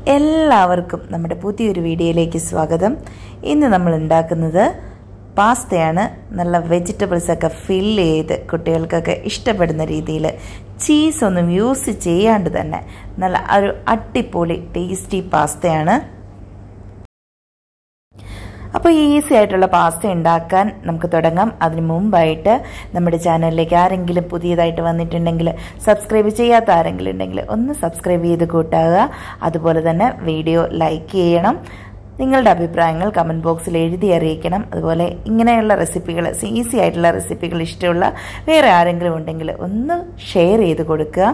എല്ലാവർക്കും നമ്മുടെ പുതിയൊരു വീഡിയോയിലേക്ക് സ്വാഗതം ഇന്ന് നമ്മൾ ഉണ്ടാക്കുന്നത് പാസ്തയാണ് നല്ല വെജിറ്റബിൾസ് ഒക്കെ ഫില്ല് ചെയ്ത് കുട്ടികൾക്കൊക്കെ ഇഷ്ടപ്പെടുന്ന രീതിയിൽ ചീസ് ഒന്നും യൂസ് ചെയ്യാണ്ട് തന്നെ നല്ല ഒരു അടിപൊളി ടേസ്റ്റി പാസ്തയാണ് അപ്പോൾ ഈസി ആയിട്ടുള്ള പാസ്ത ഉണ്ടാക്കാൻ നമുക്ക് തുടങ്ങാം അതിന് മുമ്പായിട്ട് നമ്മുടെ ചാനലിലേക്ക് ആരെങ്കിലും പുതിയതായിട്ട് വന്നിട്ടുണ്ടെങ്കിൽ സബ്സ്ക്രൈബ് ചെയ്യാത്ത ആരെങ്കിലും ഉണ്ടെങ്കിൽ ഒന്ന് സബ്സ്ക്രൈബ് ചെയ്ത് കൂട്ടാകുക അതുപോലെ തന്നെ വീഡിയോ ലൈക്ക് ചെയ്യണം നിങ്ങളുടെ അഭിപ്രായങ്ങൾ കമൻറ്റ് ബോക്സിൽ എഴുതി അറിയിക്കണം അതുപോലെ ഇങ്ങനെയുള്ള റെസിപ്പികൾ ഈസി ആയിട്ടുള്ള റെസിപ്പികൾ ഇഷ്ടമുള്ള വേറെ ആരെങ്കിലും ഉണ്ടെങ്കിൽ ഒന്ന് ഷെയർ ചെയ്ത് കൊടുക്കുക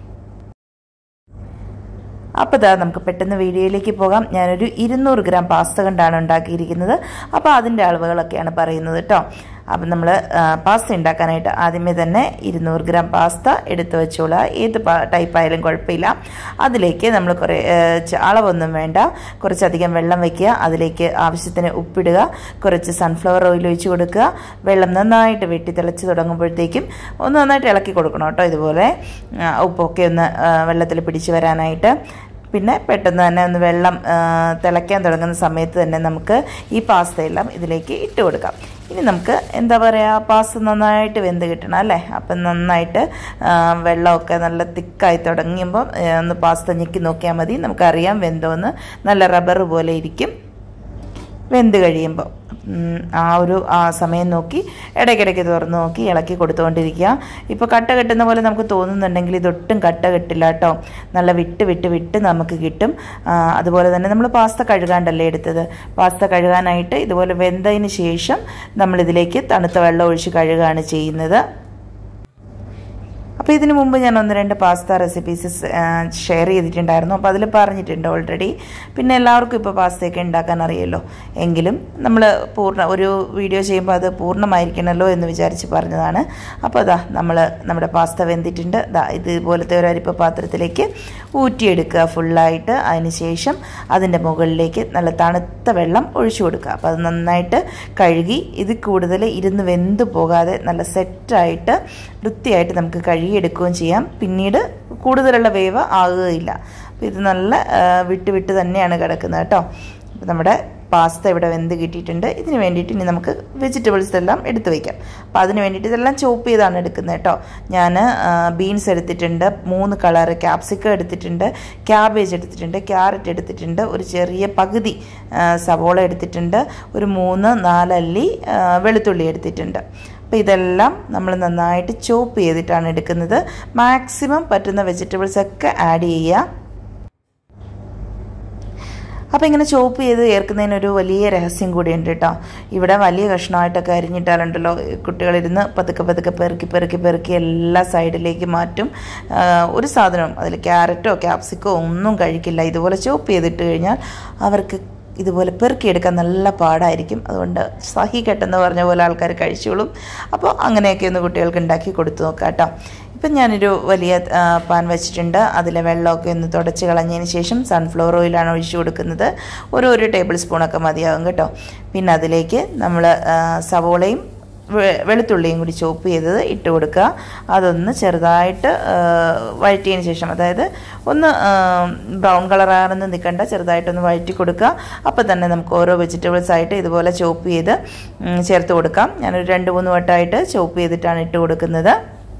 അപ്പോൾ ഇതാ നമുക്ക് പെട്ടെന്ന് വീഡിയോയിലേക്ക് പോകാം ഞാനൊരു ഇരുന്നൂറ് ഗ്രാം പാസ്ത കൊണ്ടാണ് ഉണ്ടാക്കിയിരിക്കുന്നത് അപ്പോൾ അതിൻ്റെ അളവുകളൊക്കെയാണ് പറയുന്നത് കേട്ടോ അപ്പം നമ്മൾ പാസ്ത ഉണ്ടാക്കാനായിട്ട് ആദ്യമേ തന്നെ ഇരുന്നൂറ് ഗ്രാം പാസ്ത എടുത്തു വെച്ചോളുക ഏത് ടൈപ്പ് ആയാലും കുഴപ്പമില്ല അതിലേക്ക് നമ്മൾ കുറേ അളവൊന്നും വേണ്ട കുറച്ചധികം വെള്ളം വയ്ക്കുക അതിലേക്ക് ആവശ്യത്തിന് ഉപ്പിടുക കുറച്ച് സൺഫ്ലവർ ഓയിൽ ഒഴിച്ച് കൊടുക്കുക വെള്ളം നന്നായിട്ട് വെട്ടി തിളച്ച് തുടങ്ങുമ്പോഴത്തേക്കും ഒന്ന് നന്നായിട്ട് ഇളക്കി കൊടുക്കണം കേട്ടോ ഇതുപോലെ ഉപ്പൊക്കെ ഒന്ന് വെള്ളത്തിൽ പിടിച്ച് വരാനായിട്ട് പിന്നെ പെട്ടെന്ന് തന്നെ ഒന്ന് വെള്ളം തിളയ്ക്കാൻ തുടങ്ങുന്ന സമയത്ത് തന്നെ നമുക്ക് ഈ പാസ്തയെല്ലാം ഇതിലേക്ക് ഇട്ട് കൊടുക്കാം ഇനി നമുക്ക് എന്താ പറയുക പാസ്ത നന്നായിട്ട് വെന്ത് കിട്ടണം അല്ലേ അപ്പം നന്നായിട്ട് വെള്ളമൊക്കെ നല്ല തിക്കായി തുടങ്ങിയുമ്പോൾ ഒന്ന് പാസ്ത ഞെക്കി നോക്കിയാൽ മതി നമുക്കറിയാം വെന്തോന്ന് നല്ല റബ്ബർ പോലെ ഇരിക്കും വെന്ത് കഴിയുമ്പോൾ ആ ഒരു ആ സമയം നോക്കി ഇടയ്ക്കിടയ്ക്ക് തുറന്ന് നോക്കി ഇളക്കി കൊടുത്തുകൊണ്ടിരിക്കുക ഇപ്പോൾ കട്ട കെട്ടുന്ന പോലെ നമുക്ക് തോന്നുന്നുണ്ടെങ്കിൽ ഇതൊട്ടും കട്ട കെട്ടില്ല കേട്ടോ നല്ല വിട്ട് വിട്ട് വിട്ട് നമുക്ക് കിട്ടും അതുപോലെ തന്നെ നമ്മൾ പാസ്ത കഴുകാണ്ടല്ലേ എടുത്തത് പാസ്ത കഴുകാനായിട്ട് ഇതുപോലെ വെന്തതിന് ശേഷം നമ്മളിതിലേക്ക് തണുത്ത വെള്ളം ഒഴിച്ച് കഴുകുകയാണ് ചെയ്യുന്നത് അപ്പോൾ ഇതിനു മുമ്പ് ഞാൻ ഒന്ന് രണ്ട് പാസ്ത റെസിപ്പീസ് ഷെയർ ചെയ്തിട്ടുണ്ടായിരുന്നു അപ്പോൾ അതിൽ പറഞ്ഞിട്ടുണ്ട് ഓൾറെഡി പിന്നെ എല്ലാവർക്കും ഇപ്പോൾ പാസ്തയൊക്കെ ഉണ്ടാക്കാൻ അറിയുമല്ലോ എങ്കിലും നമ്മൾ പൂർണ്ണ ഒരു വീഡിയോ ചെയ്യുമ്പോൾ അത് പൂർണ്ണമായിരിക്കണമല്ലോ എന്ന് വിചാരിച്ച് പറഞ്ഞതാണ് അപ്പോൾ അതാ നമ്മൾ നമ്മുടെ പാസ്ത വെന്തിട്ടുണ്ട് ദാ ഇതുപോലത്തെ ഒരു അരിപ്പ പാത്രത്തിലേക്ക് ഊറ്റിയെടുക്കുക ഫുള്ളായിട്ട് അതിന് ശേഷം അതിൻ്റെ മുകളിലേക്ക് നല്ല തണുത്ത വെള്ളം ഒഴിച്ചു കൊടുക്കുക അപ്പോൾ അത് നന്നായിട്ട് കഴുകി ഇത് കൂടുതൽ ഇരുന്ന് വെന്ത് പോകാതെ നല്ല സെറ്റായിട്ട് വൃത്തിയായിട്ട് നമുക്ക് കഴുകിയെടുക്കുകയും ചെയ്യാം പിന്നീട് കൂടുതലുള്ള വേവ് ആകുകയില്ല അപ്പോൾ ഇത് നല്ല വിട്ട് വിട്ട് തന്നെയാണ് കിടക്കുന്നത് കേട്ടോ അപ്പോൾ നമ്മുടെ പാസ്ത ഇവിടെ വെന്ത് കിട്ടിയിട്ടുണ്ട് ഇതിന് വേണ്ടിയിട്ട് ഇനി നമുക്ക് വെജിറ്റബിൾസ് എല്ലാം എടുത്തു വയ്ക്കാം അപ്പോൾ അതിന് വേണ്ടിയിട്ട് ഇതെല്ലാം ചോപ്പ് ചെയ്താണ് എടുക്കുന്നത് കേട്ടോ ഞാൻ ബീൻസ് എടുത്തിട്ടുണ്ട് മൂന്ന് കളർ ക്യാപ്സിക്കം എടുത്തിട്ടുണ്ട് ക്യാബേജ് എടുത്തിട്ടുണ്ട് ക്യാരറ്റ് എടുത്തിട്ടുണ്ട് ഒരു ചെറിയ പകുതി സവോള എടുത്തിട്ടുണ്ട് ഒരു മൂന്ന് നാലല്ലി വെളുത്തുള്ളി എടുത്തിട്ടുണ്ട് അപ്പോൾ ഇതെല്ലാം നമ്മൾ നന്നായിട്ട് ചോപ്പ് ചെയ്തിട്ടാണ് എടുക്കുന്നത് മാക്സിമം പറ്റുന്ന വെജിറ്റബിൾസ് ഒക്കെ ആഡ് ചെയ്യുക അപ്പോൾ ഇങ്ങനെ ചോപ്പ് ചെയ്ത് ചേർക്കുന്നതിനൊരു വലിയ രഹസ്യം കൂടിയുണ്ട് കേട്ടോ ഇവിടെ വലിയ കഷ്ണമായിട്ടൊക്കെ അരിഞ്ഞിട്ടാലുണ്ടല്ലോ കുട്ടികളിരുന്ന് പതുക്കെ പതുക്കെ പെറുക്കി പെറുക്കി പെറുക്കി എല്ലാ സൈഡിലേക്ക് മാറ്റും ഒരു സാധനവും അതിൽ ക്യാരറ്റോ ക്യാപ്സിക്കോ ഒന്നും കഴിക്കില്ല ഇതുപോലെ ചോപ്പ് ചെയ്തിട്ട് കഴിഞ്ഞാൽ അവർക്ക് ഇതുപോലെ പെറുക്കിയെടുക്കാൻ നല്ല പാടായിരിക്കും അതുകൊണ്ട് സഹി കെട്ടെന്ന് പറഞ്ഞ പോലെ ആൾക്കാർ കഴിച്ചോളും അപ്പോൾ അങ്ങനെയൊക്കെ ഒന്ന് കുട്ടികൾക്ക് ഉണ്ടാക്കി കൊടുത്തു നോക്കാം കേട്ടോ ഇപ്പം ഞാനൊരു വലിയ പാൻ വെച്ചിട്ടുണ്ട് അതിലെ വെള്ളമൊക്കെ ഒന്ന് തുടച്ച് കളഞ്ഞതിന് ശേഷം സൺഫ്ലവർ ഓയിലാണ് ഒഴിച്ചു കൊടുക്കുന്നത് ഒരു ഒരു ടേബിൾ സ്പൂണൊക്കെ മതിയാകും കേട്ടോ പിന്നെ അതിലേക്ക് നമ്മൾ സവോളയും വെളുത്തുള്ളിയും കൂടി ചോപ്പ് ചെയ്തത് ഇട്ട് കൊടുക്കുക അതൊന്ന് ചെറുതായിട്ട് വഴറ്റിയതിന് ശേഷം അതായത് ഒന്ന് ബ്രൗൺ കളറാണെന്ന് നിൽക്കണ്ട ചെറുതായിട്ടൊന്ന് വഴറ്റി കൊടുക്കുക അപ്പോൾ തന്നെ നമുക്ക് ഓരോ വെജിറ്റബിൾസ് ആയിട്ട് ഇതുപോലെ ചോപ്പ് ചെയ്ത് ചേർത്ത് കൊടുക്കാം ഞാനൊരു രണ്ട് മൂന്ന് വട്ടമായിട്ട് ചോപ്പ് ചെയ്തിട്ടാണ് ഇട്ട് കൊടുക്കുന്നത്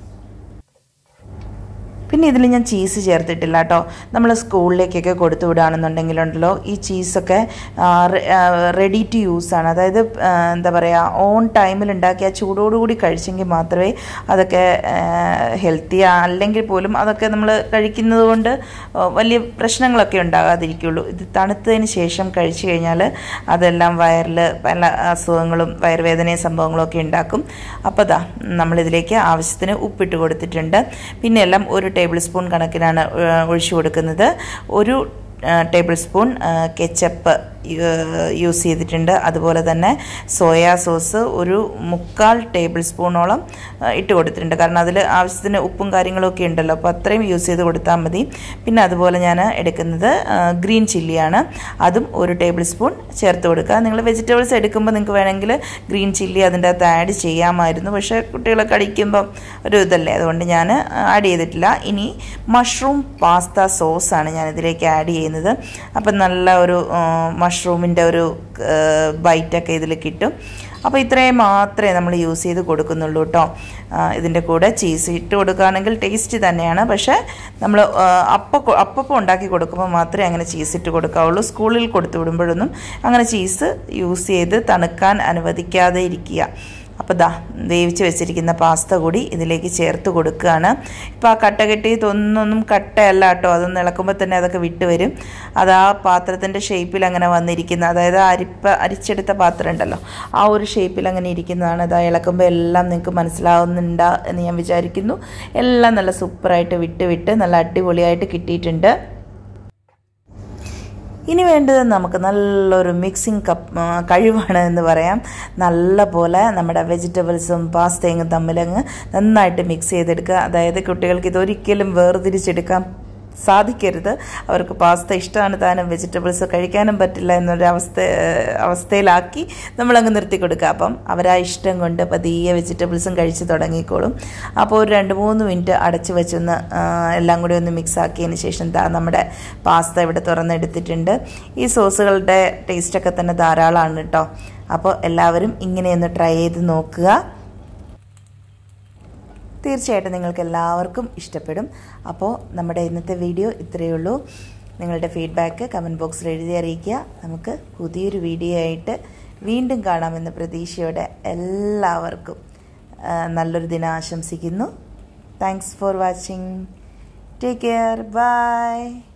പിന്നെ ഇതിൽ ഞാൻ ചീസ് ചേർത്തിട്ടില്ല കേട്ടോ നമ്മൾ സ്കൂളിലേക്കൊക്കെ കൊടുത്തു വിടുകയാണെന്നുണ്ടെങ്കിലുണ്ടല്ലോ ഈ ചീസൊക്കെ റെഡി ടു യൂസ് ആണ് അതായത് എന്താ പറയുക ഓൺ ടൈമിൽ ഉണ്ടാക്കിയ ചൂടോടുകൂടി കഴിച്ചെങ്കിൽ മാത്രമേ അതൊക്കെ ഹെൽത്തി അല്ലെങ്കിൽ പോലും അതൊക്കെ നമ്മൾ കഴിക്കുന്നത് കൊണ്ട് വലിയ പ്രശ്നങ്ങളൊക്കെ ഉണ്ടാകാതിരിക്കുള്ളൂ ഇത് തണുത്തതിന് ശേഷം കഴിച്ചു കഴിഞ്ഞാൽ അതെല്ലാം വയറിൽ പല അസുഖങ്ങളും വയറുവേദനയും സംഭവങ്ങളും ഒക്കെ ഉണ്ടാക്കും അപ്പോൾ അതാ നമ്മളിതിലേക്ക് ആവശ്യത്തിന് ഉപ്പിട്ട് കൊടുത്തിട്ടുണ്ട് പിന്നെ എല്ലാം ഒരു ടേബിൾ സ്പൂൺ കണക്കിനാണ് ഒഴിച്ചു കൊടുക്കുന്നത് ഒരു ടേബിൾ സ്പൂൺ കെച്ചപ്പ് യൂസ് ചെയ്തിട്ടുണ്ട് അതുപോലെ തന്നെ സോയാ സോസ് ഒരു മുക്കാൽ ടേബിൾ സ്പൂണോളം ഇട്ട് കൊടുത്തിട്ടുണ്ട് കാരണം അതിൽ ആവശ്യത്തിന് ഉപ്പും കാര്യങ്ങളൊക്കെ ഉണ്ടല്ലോ അപ്പോൾ അത്രയും യൂസ് ചെയ്ത് കൊടുത്താൽ മതി പിന്നെ അതുപോലെ ഞാൻ എടുക്കുന്നത് ഗ്രീൻ ചില്ലിയാണ് അതും ഒരു ടേബിൾ സ്പൂൺ ചേർത്ത് കൊടുക്കുക നിങ്ങൾ വെജിറ്റബിൾസ് എടുക്കുമ്പോൾ നിങ്ങൾക്ക് വേണമെങ്കിൽ ഗ്രീൻ ചില്ലി അതിൻ്റെ അകത്ത് ആഡ് ചെയ്യാമായിരുന്നു പക്ഷേ കുട്ടികളൊക്കെ അടിക്കുമ്പം ഒരു ഇതല്ലേ അതുകൊണ്ട് ഞാൻ ആഡ് ചെയ്തിട്ടില്ല ഇനി മഷ്റൂം പാസ്ത സോസാണ് ഞാൻ ഇതിലേക്ക് ആഡ് ചെയ്യുന്നത് അപ്പം നല്ല ഒരു മഷ്റൂമിൻ്റെ ഒരു ബൈറ്റൊക്കെ ഇതിൽ കിട്ടും അപ്പോൾ ഇത്രയും മാത്രമേ നമ്മൾ യൂസ് ചെയ്ത് കൊടുക്കുന്നുള്ളൂ കേട്ടോ ഇതിൻ്റെ കൂടെ ചീസ് ഇട്ട് കൊടുക്കുകയാണെങ്കിൽ ടേസ്റ്റ് തന്നെയാണ് പക്ഷേ നമ്മൾ അപ്പ അപ്പം ഉണ്ടാക്കി കൊടുക്കുമ്പോൾ മാത്രമേ അങ്ങനെ ചീസ് ഇട്ട് കൊടുക്കാവുള്ളൂ സ്കൂളിൽ കൊടുത്തു വിടുമ്പോഴൊന്നും അങ്ങനെ ചീസ് യൂസ് ചെയ്ത് തണുക്കാൻ അനുവദിക്കാതെ ഇരിക്കുക അപ്പോൾ ദാ വേവിച്ച് വെച്ചിരിക്കുന്ന പാസ്ത കൂടി ഇതിലേക്ക് ചേർത്ത് കൊടുക്കുകയാണ് ഇപ്പോൾ ആ കട്ട കെട്ടിയതൊന്നൊന്നും കട്ടയല്ല കേട്ടോ അതൊന്ന് ഇളക്കുമ്പോൾ തന്നെ അതൊക്കെ വിട്ട് വരും അത് ആ പാത്രത്തിൻ്റെ ഷേപ്പിൽ അങ്ങനെ വന്നിരിക്കുന്ന അതായത് അരിപ്പ അരിച്ചെടുത്ത പാത്രം ഉണ്ടല്ലോ ആ ഒരു ഷേപ്പിൽ അങ്ങനെ ഇരിക്കുന്നതാണ് അത് ഇളക്കുമ്പോൾ എല്ലാം നിങ്ങൾക്ക് മനസ്സിലാവുന്നുണ്ട് എന്ന് ഞാൻ വിചാരിക്കുന്നു എല്ലാം നല്ല സൂപ്പറായിട്ട് വിട്ട് വിട്ട് നല്ല അടിപൊളിയായിട്ട് കിട്ടിയിട്ടുണ്ട് ഇനി വേണ്ടത് നമുക്ക് നല്ലൊരു മിക്സിങ് കപ്പ് കഴിവാണ് എന്ന് പറയാം നല്ല പോലെ നമ്മുടെ വെജിറ്റബിൾസും പാസ്തയും തമ്മിലങ്ങ് നന്നായിട്ട് മിക്സ് ചെയ്തെടുക്കുക അതായത് കുട്ടികൾക്ക് ഇതൊരിക്കലും വേർതിരിച്ചെടുക്കാൻ സാധിക്കരുത് അവർക്ക് പാസ്ത ഇഷ്ടമാണ് താനും വെജിറ്റബിൾസ് കഴിക്കാനും പറ്റില്ല എന്നൊരു അവസ്ഥ അവസ്ഥയിലാക്കി നമ്മളങ്ങ് നിർത്തി കൊടുക്കുക അപ്പം അവരാ ഇഷ്ടം കൊണ്ട് പതിയെ വെജിറ്റബിൾസും കഴിച്ച് തുടങ്ങിക്കോളും അപ്പോൾ ഒരു രണ്ട് മൂന്ന് മിനിറ്റ് അടച്ച് വെച്ചൊന്ന് എല്ലാം കൂടി ഒന്ന് മിക്സ് ആക്കിയതിന് ശേഷം ദാ നമ്മുടെ പാസ്ത ഇവിടെ തുറന്നെടുത്തിട്ടുണ്ട് ഈ സോസുകളുടെ ടേസ്റ്റൊക്കെ തന്നെ ധാരാളമാണ് കേട്ടോ അപ്പോൾ എല്ലാവരും ഇങ്ങനെയൊന്ന് ട്രൈ ചെയ്ത് നോക്കുക തീർച്ചയായിട്ടും നിങ്ങൾക്ക് എല്ലാവർക്കും ഇഷ്ടപ്പെടും അപ്പോൾ നമ്മുടെ ഇന്നത്തെ വീഡിയോ ഇത്രയേ ഉള്ളൂ നിങ്ങളുടെ ഫീഡ്ബാക്ക് കമൻറ്റ് ബോക്സിൽ എഴുതി അറിയിക്കുക നമുക്ക് പുതിയൊരു വീഡിയോ ആയിട്ട് വീണ്ടും കാണാമെന്ന പ്രതീക്ഷയോടെ എല്ലാവർക്കും നല്ലൊരു ദിനം ആശംസിക്കുന്നു thanks for watching take care by